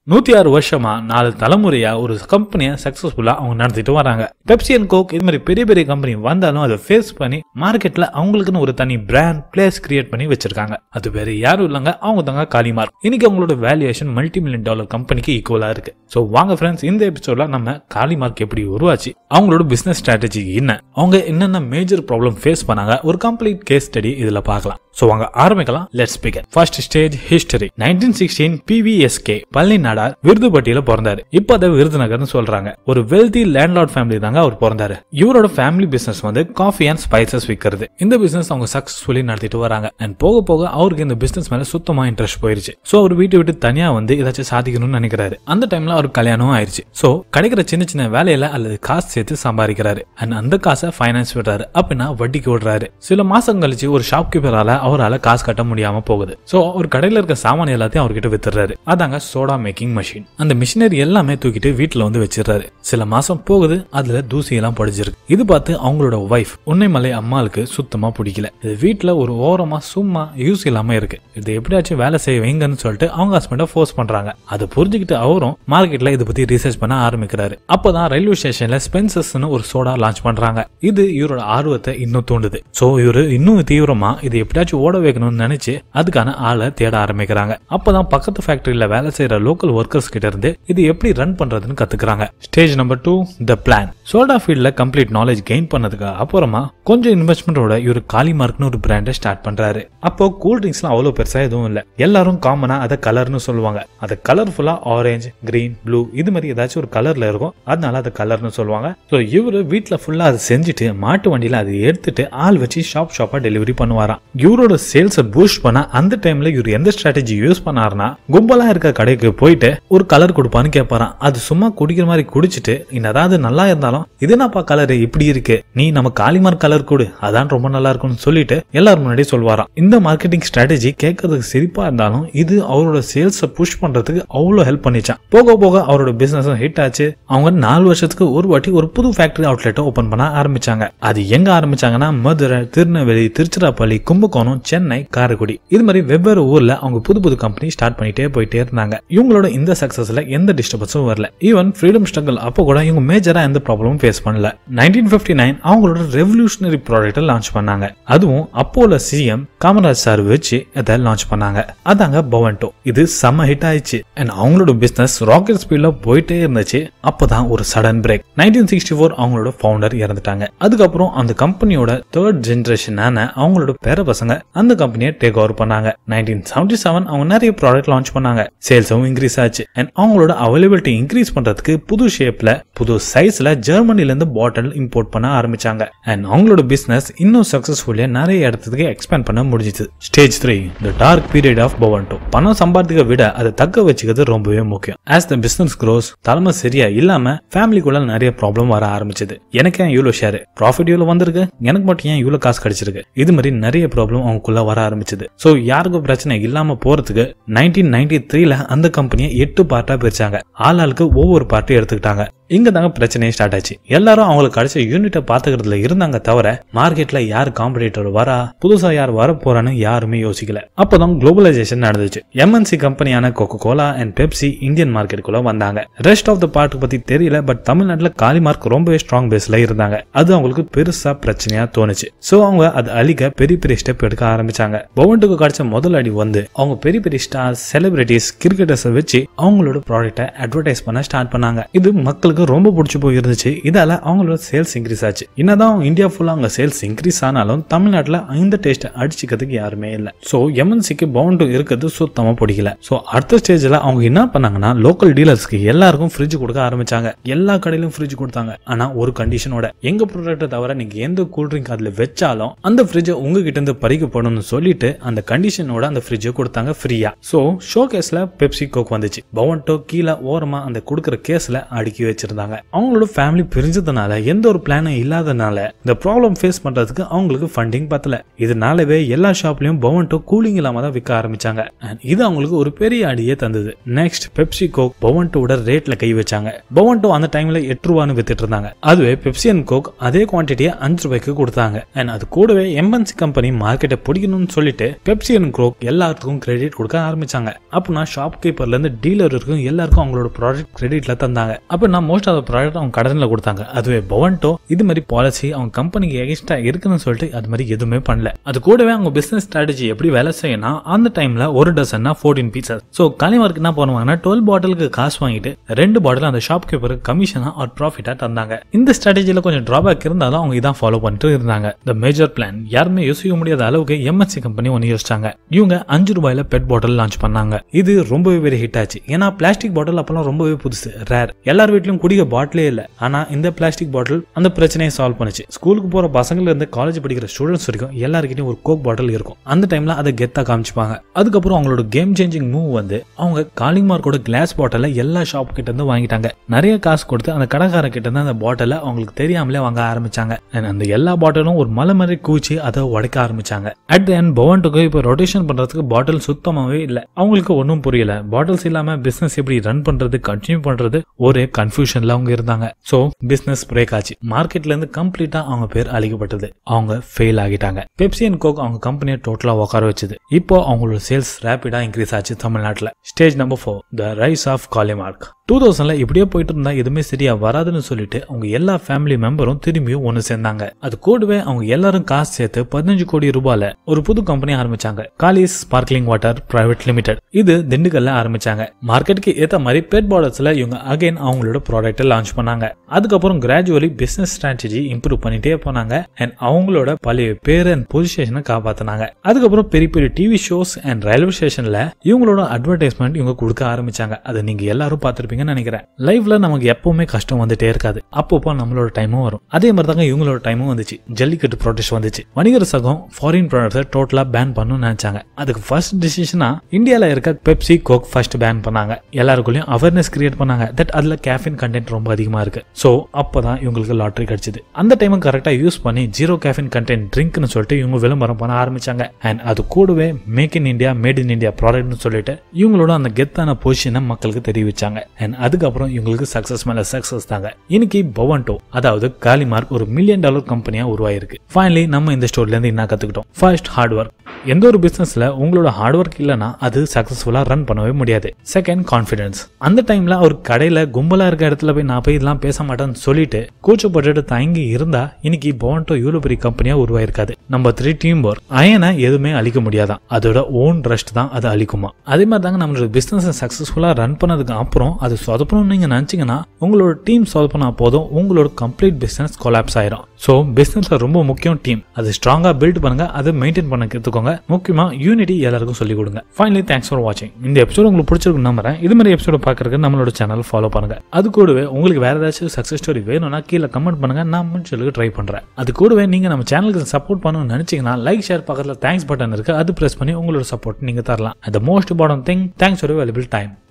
நூத்தி ஆறு வருஷமா நாலு தலைமுறையா ஒரு கம்பெனியை சக்சஸ்ஃபுல்லா அவங்க நடத்திட்டு வராங்க பெப்சி அண்ட் கோக் இது மாதிரி பெரிய பெரிய கம்பெனி வந்தாலும் அதை ஃபேஸ் பண்ணி மார்க்கெட்ல அவங்களுக்குன்னு ஒரு தனி பிராண்ட் பிளேஸ் கிரியேட் பண்ணி வச்சிருக்காங்க அது வேற யாரும் இல்லைங்க அவங்க தாங்க காலிமார்க் இன்னைக்கு அவங்களோட வேல்யூவேஷன் மல்டி மில்லியன் டாலர் கம்பெனிக்கு ஈக்குவலா இருக்கு ஸோ வாங்க ஃப்ரெண்ட்ஸ் இந்த எபிசோட்ல நம்ம காலிமார்க் எப்படி உருவாச்சு அவங்களோட பிசினஸ் ஸ்ட்ராட்டஜி என்ன அவங்க என்னென்ன மேஜர் ப்ராப்ளம் ஃபேஸ் பண்ணாங்க ஒரு கம்ப்ளீட் கேஸ் ஸ்டடி இதுல பார்க்கலாம் ஸோ வாங்க ஆரம்பிக்கலாம் let's begin first stage history nineteen sixteen PVSK Palani Nadar விருதுப்பட்டியில பிறந்தாரு இப்போ அதை விருதுநகர்னு சொல்றாங்க ஒரு வெல்தி லேண்ட்லார்ட் ஃபேமிலி தாங்க அவர் பிறந்தாரு இவரோட ஃபேமிலி பிசினஸ் வந்து காஃபி அண்ட் ஸ்பைசஸ் விற்கிறது இந்த பிசினஸ் அவங்க சக்சஸ்ஃபுல்லி நடத்திட்டு வராங்க அண்ட் போக போக அவருக்கு இந்த பிசினஸ் மேல சுத்தமா இன்ட்ரெஸ்ட் போயிருச்சு ஸோ அவர் வீட்டை விட்டு தனியா வந்து ஏதாச்சும் சாதிக்கணும்னு நினைக்கிறாரு அந்த டைம்ல அவருக்கு கல்யாணம் ஆயிருச்சு ஸோ கிடைக்கிற சின்ன சின்ன வேலையில அல்லது காசு சேர்த்து சம்பாதிக்கிறாரு அண்ட் அந்த காசை ஃபைனான்ஸ் விடுறாரு அப்படின்னா வட்டிக்கு விடுறாரு சில மாசம் கழிச்சு ஒரு ஷாப் கீப்பரால அவரால் காசு கட்ட முடியாம போகுது ஸோ ஒரு கடையில இருக்க சாமான் எல்லாத்தையும் அவர்கிட்ட வித்துறாரு அதாங்க சோடா மேக்கிங் மிஷின் அந்த மிஷினரி எல்லாமே தூக்கிட்டு வீட்டுல வந்து வச்சிடுறாரு சில மாசம் போகுது அதுல தூசி எல்லாம் படிச்சிருக்கு இது பார்த்து அவங்களோட ஒய்ஃப் உன்னைமலை அம்மாளுக்கு சுத்தமா பிடிக்கல இது வீட்டுல ஒரு ஓரமா சும்மா யூஸ் இல்லாம இருக்கு இது எப்படியாச்சும் வேலை செய்ய வைங்கன்னு சொல்லிட்டு அவங்க ஹஸ்பண்ட ஃபோர்ஸ் பண்றாங்க அதை புரிஞ்சுக்கிட்டு அவரும் மார்க்கெட்ல இதை பத்தி ரிசர்ச் பண்ண ஆரம்பிக்கிறாரு அப்பதான் ரயில்வே ஸ்டேஷன்ல ஸ்பென்சஸ்னு ஒரு சோடா லான்ச் பண்றாங்க இது இவரோட ஆர்வத்தை இன்னும் தூண்டுது சோ இவரு இன்னும் தீவிரமா இது எப்படியாச்சும் ஓட வைக்கணும்னு நினைச்சு அதுக்கான ஆளை தேட ஆரம்பிக்கிறாங்க அப்பதான் பக்கத்து ஃபேக்டரியில வேலை செய்யற லோக்கல் ஒர்க்கர்ஸ் கிட்ட இருந்து இது எப்படி ரன் பண்றதுன்னு கத்துக்கிறாங்க stage number two the plan soda ஃபீல்ட்ல கம்ப்ளீட் நாலேஜ் கெயின் பண்ணதுக்கு அப்புறமா கொஞ்சம் இன்வெஸ்ட்மெண்டோட இவர் காலிமார்க்னு ஒரு பிராண்டை ஸ்டார்ட் பண்றாரு அப்போ கூல் ட்ரிங்க்ஸ்லாம் அவ்வளவு பெருசா எதுவும் இல்ல எல்லாரும் காமனா அதை கலர்னு சொல்லுவாங்க அது கலர்ஃபுல்லா ஆரஞ்சு கிரீன் ப்ளூ இது மாதிரி ஏதாச்சும் ஒரு கலர்ல இருக்கும் அதனால அதை கலர்னு சொல்லுவாங்க ஸோ இவரு வீட்டுல ஃபுல்லா அதை செஞ்சுட்டு மாட்டு வண்டியில அதை எடுத்துட்டு ஆள் வச்சு ஷாப் ஷாப்பா டெலிவரி பண்ணுவாராம் இவரோட சேல்ஸை பூஸ்ட் பண்ண அந்த டைம்ல இவர் எந்த ஸ்ட்ராட்டஜி யூஸ் பண்ணாருன்னா கும்பலா இருக்க கடைக்கு போயிட்டு ஒரு கலர் கொடுப்பான்னு கேட்பாராம் அது சும்மா குடிக்கிற மாதிரி குடிச்சிட்டு என்னதாவது நல்லா இருந்தாலும் இது என்னப்பா கலர் இப்படி இருக்கு நீ நம்ம காலிமார் கலர் கொடு அதான் ரொம்ப நல்லா இருக்கும்னு சொல்லிட்டு எல்லாரும் முன்னாடி சொல்வாராம் இந்த மார்க்கெட்டிங் ஸ்ட்ராட்டஜி கேட்கறதுக்கு சிரிப்பா இருந்தாலும் இது அவரோட சேல்ஸை புஷ் பண்றதுக்கு அவ்வளவு ஹெல்ப் பண்ணிச்சான் போக போக அவரோட பிசினஸ் ஹிட் ஆச்சு அவங்க நாலு வருஷத்துக்கு ஒரு வாட்டி ஒரு புது ஃபேக்டரி அவுட்லெட்டை ஓபன் பண்ண ஆரம்பிச்சாங்க அது எங்க ஆரம்பிச்சாங்கன்னா மதுரை திருநெல்வேலி திருச்சிராப்பள்ளி கும்பகோணம் சென்னை காரைக்குடி இது மாதிரி வெவ்வேறு ஊர்ல அவங்க புது புது கம்பெனி ஸ்டார்ட் பண்ணிட்டே போயிட்டே இருந்தாங்க இவங்களோட இந்த சக்சஸ்ல எந்த டிஸ்டர்பன்ஸும் வரல ஈவன் ஃப்ரீடம் ஸ்ட்ரகிள் அப்போ கூட இவங்க மேஜரா எந்த ப்ராப்ளமும் ஃபேஸ் பண்ணல நைன்டீன் பிப்டி நைன் அவங்களோட ரெவல்யூஷனரி ப்ராடக்ட்டை லான்ச் பண்ணாங்க அதுவும் அப்போல சிஎம் காமராஜ் சார் வச்சு அதை லான்ச் பண்ணாங்க அதாங்க பவன்டோ இது செம்ம ஹிட் ஆயிடுச்சு அண்ட் அவங்களோட பிசினஸ் ராக்கெட் ஸ்பீட்ல போயிட்டே இருந்துச்சு அப்பதான் ஒரு sudden break nineteen sixty four அவங்களோட ஃபவுண்டர் இறந்துட்டாங்க அதுக்கப்புறம் அந்த கம்பெனியோட தேர்ட் ஜென்ரேஷனான அவங்களோட பேர பசங்க அந்த கம்பெனியை டேக் ஓவர் பண்ணாங்க நைன்டீன் செவன்டி செவன் அவங்க நிறைய ப்ராடக்ட் லான்ச் பண்ணாங்க சேல்ஸும் இன்க்ரீஸ் ஆச்சு அண்ட் அவங்களோட அவைலபிலிட்டி இன்க்ரீஸ் பண்றதுக்கு புது ஷேப்ல புது சைஸ்ல ஜெர்மனில இருந்து பாட்டில் இம்போர்ட் பண்ண ஆரம்பிச்சாங்க அண்ட் அவங்களோட பிசினஸ் இன்னும் சக்சஸ்ஃபுல்லா நிறைய இடத்துக்கு எக்ஸ்பேண்ட் பண்ண முடிஞ்சிச்சு stage three the dark period of Bovonto பணம் சம்பாதிக்க விட அதை தக்க வச்சுக்கிறது ரொம்பவே முக்கியம் ஆஸ் த பிசினஸ் க்ரோஸ் தலைமை சரியா இல்லாம ஃபேமிலிக்குள்ள நிறைய ப்ராப்ளம் வர ஆரம்பிச்சது எனக்கு ஏன் இவ்வளவு ஷேர் ப்ராஃபிட் இவ்வளவு வந்திருக்கு எனக்கு மட்டும் ஏன் இவ்வளவு காசு கிடைச்சிருக்கு இது மாதிரி நிறைய ப்ராப்ளம் அவங்களுக்குள்ள வர ஆரம்பிச்சது ஸோ யாருக்கும் பிரச்சனை இல்லாம போறதுக்கு நைன்டீன் நைன்டி த்ரீல அந்த கம்பெனியை எட்டு பார்ட்டா பிரிச்சாங்க ஆள் ஆளுக்கு ஒவ்வொரு பார்ட்டி எடுத்துக்கிட்டாங்க இங்க தாங்க பிரச்சனையே ஸ்டார்ட் ஆச்சு எல்லாரும் அவங்களுக்கு கிடைச்ச யூனிட்டை பாத்துக்கிறதுல இருந்தாங்க தவிர மார்க்கெட்ல யார் காம்படிட்டர் வரா புதுசா யார் வர போறான்னு யாருமே யோசிக்கல அப்பதான் குளோபலைசேஷன் நடந்துச்சு எம்என்சி கம்பெனியான Coca Cola and Pepsi Indian மார்க்கெட்டுக்குள்ள வந்தாங்க ரெஸ்ட் ஆஃப் த பார்ட் பத்தி தெரியல பட் தமிழ்நாட்டுல காலிமார்க் ரொம்பவே ஸ்ட்ராங் பேஸ்ல இருந்தாங்க அது அவங்களுக்கு பெருசா பிரச்சனையா தோணுச்சு சோ அவங்க அது அழிக்க பெரிய பெரிய ஸ்டெப் எடுக்க ஆரம்பிச்சாங்க பவன்ட்டுக்கு கிடைச்ச முதல் அடி வந்து அவங்க பெரிய பெரிய ஸ்டார்ஸ் செலிபிரிட்டிஸ் கிரிக்கெட்டர்ஸ் வச்சு அவங்களோட ப்ராடக்ட்டை அட்வர்டைஸ் பண்ண ஸ்டார்ட் பண்ணாங்க இது மக்களுக்கு ரொம்ப பிடிச்சி போயிருந்துச்சு இதால அவங்களோட சேல்ஸ் இன்க்ரீஸ் ஆச்சு என்னதான் இந்தியா ஃபுல்லா அவங்க சேல்ஸ் இன்க்ரீஸ் ஆனாலும் தமிழ்நாட்டுல இந்த டேஸ்ட்டை அடிச்சுக்கிறதுக்கு யாருமே இல்லை ஸோ எம்என்சிக்கு பவுண்டு இருக்கிறது சுத்தமா பிடிக்கல ஸோ அடுத்த ஸ்டேஜ்ல அவங்க என்ன பண்ணாங்கன்னா லோக்கல் டீலர்ஸ்க்கு எல்லாருக்கும் ஃப்ரிட்ஜ் கொடுக்க ஆரம்பிச்சாங்க எல்லா கடையிலும் ஃப்ரிட்ஜ் கொடுத்தாங்க ஆனா ஒரு கண்டிஷனோட எங்க ப்ராடக்ட்டை தவிர நீங்க எந்த கூல் ட்ரிங்க் அதுல வச்சாலும் அந்த ஃப்ரிட்ஜை உங்ககிட்ட இருந்து பறிக்கப்படணும்னு சொல்லிட்டு அந்த கண்டிஷனோட அந்த ஃப்ரிட்ஜை கொடுத்தாங்க ஃப்ரீயா ஸோ ஷோ கேஸ்ல பெப்சி கோக் வந்துச்சு பவன்டோ கீழே ஓரமா அந்த கொடுக்குற கேஸ்ல அடுக்கி வச்சிருந்தாங்க ஆரம்பிச்சிருந்தாங்க அவங்களோட ஃபேமிலி பிரிஞ்சதுனால எந்த ஒரு பிளானும் இல்லாதனால இந்த ப்ராப்ளம் ஃபேஸ் பண்றதுக்கு அவங்களுக்கு ஃபண்டிங் பத்தல இதனாலவே எல்லா ஷாப்லயும் பவன்டோ கூலிங் இல்லாம தான் விற்க ஆரம்பிச்சாங்க And இது அவங்களுக்கு ஒரு பெரிய அடியே தந்தது நெக்ஸ்ட் பெப்சி கோக் பவன்டோட ரேட்ல கை வச்சாங்க பவன்டோ அந்த டைம்ல எட்டு ரூபான்னு வித்துட்டு இருந்தாங்க அதுவே பெப்சி அண்ட் கோக் அதே குவான்டிட்டியை அஞ்சு ரூபாய்க்கு கொடுத்தாங்க அண்ட் அது கூடவே எம்என்சி கம்பெனி மார்க்கெட்டை பிடிக்கணும்னு சொல்லிட்டு பெப்சி அண்ட் கோக் எல்லாத்துக்கும் கிரெடிட் கொடுக்க ஆரம்பிச்சாங்க அப்படின்னா ஷாப் கீப்பர்ல இருந்து டீலர் இருக்கும் எல்லாருக்கும் அவங்களோட ப்ராடக்ட் கிரெடிட்ல தந்தாங்க அப்படின்னா மோஸ்ட் ஆஃப் ப்ராடக்ட் அவங்க கடன்ல கொடுத்தாங்க அதுவே பவன்டோ இது மாதிரி பாலிசி அவங்க கம்பெனிக்கு எக்ஸ்ட்ரா இருக்குன்னு சொல்லிட்டு அது மாதிரி எதுவுமே பண்ணல அது கூடவே அவங்க பிசினஸ் ஸ்ட்ராட்டஜி எப்படி வேலை செய்யணும் அந்த டைம்ல ஒரு டசன்னா ஃபோர்டீன் பீசஸ் ஸோ காலிமார்க் என்ன பண்ணுவாங்கன்னா டுவெல் பாட்டிலுக்கு காசு வாங்கிட்டு ரெண்டு பாட்டில் அந்த ஷாப் கீப்பருக்கு கமிஷனா ஒரு ப்ராஃபிட்டா தந்தாங்க இந்த ஸ்ட்ராட்டஜில கொஞ்சம் டிராபேக் இருந்தாலும் அவங்க இதான் ஃபாலோ பண்ணிட்டு இருந்தாங்க இந்த மேஜர் பிளான் யாருமே யோசிக்க முடியாத அளவுக்கு எம்என்சி கம்பெனி ஒன்று யோசிச்சாங்க இவங்க அஞ்சு ரூபாயில பெட் பாட்டில் லான்ச் பண்ணாங்க இது ரொம்பவே பெரிய ஹிட் ஆச்சு ஏன்னா பிளாஸ்டிக் பாட்டில் அப்பெல்லாம் ரொம்பவே புதுசு ரேர் எல்லார் வீட்லயும் குடிக்க பாட்டிலே இல்ல ஆனா இந்த பிளாஸ்டிக் பாட்டில் அந்த பிரச்சனையை சால்வ் பண்ணுச்சு ஸ்கூலுக்கு போற பசங்கள்ல இருந்து காலேஜ் படிக்கிற ஸ்டூடெண்ட்ஸ் வரைக்கும் எல்லாருக்கிட்டையும் ஒரு கோக் பாட்டில் இருக்கும் அந்த டைம்ல அதை கெத்தா காமிச்சுப்பாங்க அதுக்கப்புறம் அவங்களோட கேம் சேஞ்சிங் மூவ் வந்து அவங்க காலிங் மார்க்கோட கிளாஸ் பாட்டில எல்லா ஷாப் கிட்ட இருந்து வாங்கிட்டாங்க நிறைய காசு கொடுத்து அந்த கடைக்கார கிட்ட இருந்து அந்த பாட்டில அவங்களுக்கு தெரியாமலே வாங்க ஆரம்பிச்சாங்க And அந்த எல்லா பாட்டிலும் ஒரு மலை மாதிரி கூச்சி அதை உடைக்க ஆரம்பிச்சாங்க அட் த எண்ட் பவன்ட்டுக்கு இப்போ ரொட்டேஷன் பண்றதுக்கு பாட்டில் சுத்தமாவே இல்ல அவங்களுக்கு ஒன்றும் புரியல பாட்டில்ஸ் இல்லாம பிசினஸ் எப்படி ரன் பண்றது கண்டினியூ பண்றது ஒரே கன்ஃபியூஷன்ல அவங்க இருந்தாங்க ஸோ பிசினஸ் பிரேக் ஆச்சு மார்க்கெட்ல இருந்து கம்ப்ளீட்டா அவங்க பேர் அழிக்கப்பட்டது அவங்க ஃபெயில் ஆகிட்டாங்க பெப்சி அண்ட் கோக் அவங்க கம்பெனியை டோட்டலா உட்கார வச்சது இப்போ அவங்களோட சேல்ஸ் ரேபிடா இன்க்ரீஸ் ஆச்சு தமிழ்நாட்டில் stage number four the rise of Kalimark two தௌசண்ட்ல இப்படியே போயிட்டு இருந்தா எதுவுமே சரியா வராதுன்னு சொல்லிட்டு அவங்க எல்லா ஃபேமிலி மெம்பரும் திரும்பியும் ஒன்று சேர்ந்தாங்க அது கூடவே அவங்க எல்லாரும் காசு சேர்த்து பதினஞ்சு கோடி ரூபாயில ஒரு புது கம்பெனி ஆரம்பிச்சாங்க Kalis sparkling water private limited இது திண்டுக்கல்ல ஆரம்பிச்சாங்க மார்க்கெட்டுக்கு ஏத்த மாதிரி பெட் பாட்டில்ஸ்ல இவங்க அகைன் அவங்களோட ப்ராடக்ட்டை லான்ச் பண்ணாங்க அதுக்கப்புறம் கிராஜுவலி பிசினஸ் ஸ்ட்ராட்டஜி இம்ப்ரூவ் பண்ணிட்டே போனாங்க அண்ட் அவங்களோட பழைய பேர் அண்ட் பொசிஷனை காப்பாத்தினாங்க அதுக்கப்புறம் பெரிய பெரிய டிவி ஷோஸ் அண்ட் ரயில்வே ஸ்டேஷன்ல இவங்களோட அட்வர்டைஸ்மெண்ட் இவங்க கொடுக்க ஆரம்பிச்சாங்க அதை நீங்க எல்லாரும் பார்த்திருப்பீங்கன்னு நினைக்கிறேன் லைஃப்ல நமக்கு எப்பவுமே கஷ்டம் வந்துட்டே இருக்காது அப்பப்போ நம்மளோட டைமும் வரும் அதே மாதிரி தாங்க இவங்களோட டைமும் வந்துச்சு ஜல்லிக்கட்டு ப்ரொடெஸ்ட் வந்துச்சு வணிகர் சகம் ஃபாரின் ப்ராடக்ட்ஸை டோட்டலா பேன் பண்ணணும்னு நினைச்சாங்க அதுக்கு ஃபர்ஸ்ட் டிசிஷனா இந்தியால இருக்க பெப்சி கோக் ஃபர்ஸ்ட் பேன் பண்ணாங்க எல்லாருக்குள்ளயும் அவேர்னஸ் கிரியேட் பண்ணாங்க தட் அதுல கேஃபின் கண்டென்ட் ரொம்ப அதிகமா இருக்கு ஸோ அப்பதான் இவங்களுக்கு லாட்டரி கிடைச்சது அந்த டைம் கரெக்டா யூஸ் பண்ணி ஜீரோ கேஃபின் கண்டென்ட் ட்ரிங்க்னு சொல்லிட்டு இவங்க விளம்பரம் பண்ண ஆரம்பிச்சாங்க அண்ட் அது கூடவே make in India made in India ப்ராடக்ட்னு சொல்லிட்டு இவங்களோட அந்த கெத்தான பொசிஷனை மக்களுக்கு தெரிவிச்சாங்க அண்ட் அதுக்கப்புறம் இவங்களுக்கு சக்சஸ் மேல சக்சஸ் தாங்க இன்னைக்கு பவன்டோ அதாவது காலிமார்க் ஒரு மில்லியன் டாலர் கம்பெனியா உருவாயிருக்கு ஃபைனலி நம்ம இந்த ஸ்டோரில இருந்து என்ன கத்துக்கிட்டோம் ஃபர்ஸ்ட் ஹார்ட் ஒர்க் எந்த ஒரு பிசினஸ்ல உங்களோட ஹார்ட் ஒர்க் இல்லைன்னா அது சக்சஸ்ஃபுல்லா ரன் பண்ணவே முடியாது செகண்ட் கான்ஃபிடன்ஸ் அந்த டைம்ல ஒரு கடையில கும்பலா இருக்க இடத்துல போய் நான் போய் இதெல்லாம் பேச மாட்டேன்னு சொல்லிட்டு கூச்சப்பட்டுட்டு தயங்கி இருந்தா இன்னைக்கு பவன்டோ இவ்வளவு பெரிய கம்பெனியா உருவாயிருக்காது நம்ம த்ரீ டீம் ஒர்க் அயனை எதுவுமே அழிக்க முடியாதான் அதோட ஓன் ரெஸ்ட் தான் அது அழிக்குமா அதே மாதிரி தாங்க நம்மளோட பிசினஸ் சக்சஸ்ஃபுல்லா ரன் பண்ணதுக்கு அப்புறம் அது சொதப்பணும்னு நீங்க நினைச்சீங்கன்னா உங்களோட டீம் சொதப்பினா போதும் உங்களோட கம்ப்ளீட் பிசினஸ் கொலாப்ஸ் ஆயிரும் ஸோ பிசினஸ்ல ரொம்ப முக்கியம் டீம் அது ஸ்ட்ராங்கா பில்ட் பண்ணுங்க அதை மெயின்டைன் பண்ண கற்றுக்கோங்க முக்கியமா யூனிட்டி எல்லாருக்கும் சொல்லிக் கொடுங்க ஃபைனலி தேங்க்ஸ் ஃபார் வாட்சிங் இந்த எபிசோட் உங்களுக்கு பிடிச்சிருக்கு நம்புறேன் இது மாதிரி எபிசோட பார்க்கறதுக்கு நம்மளோட சேனல் ஃபாலோ பண்ணுங்க அது கூடவே உங்களுக்கு வேற ஏதாச்சும் சக்ஸஸ் ஸ்டோரி வேணும்னா கீழே கமெண்ட் பண்ணுங்க நான் முடிச்சலுக்கு ட்ரை பண்றேன் அது கூடவே நீங்க நம்ம சேனலுக்கு சப்போர்ட் பண்ணணும்னு நினைச்சீங்கன்னா லைக் ஷேர் பக்கத்தில் தேங்க்ஸ் பட்டன் இருக்கு அது பிரஸ் பண்ணி உங்களோட சப்போர்ட் நீங்க தரலாம் அந்த most important thing thanks for valuable time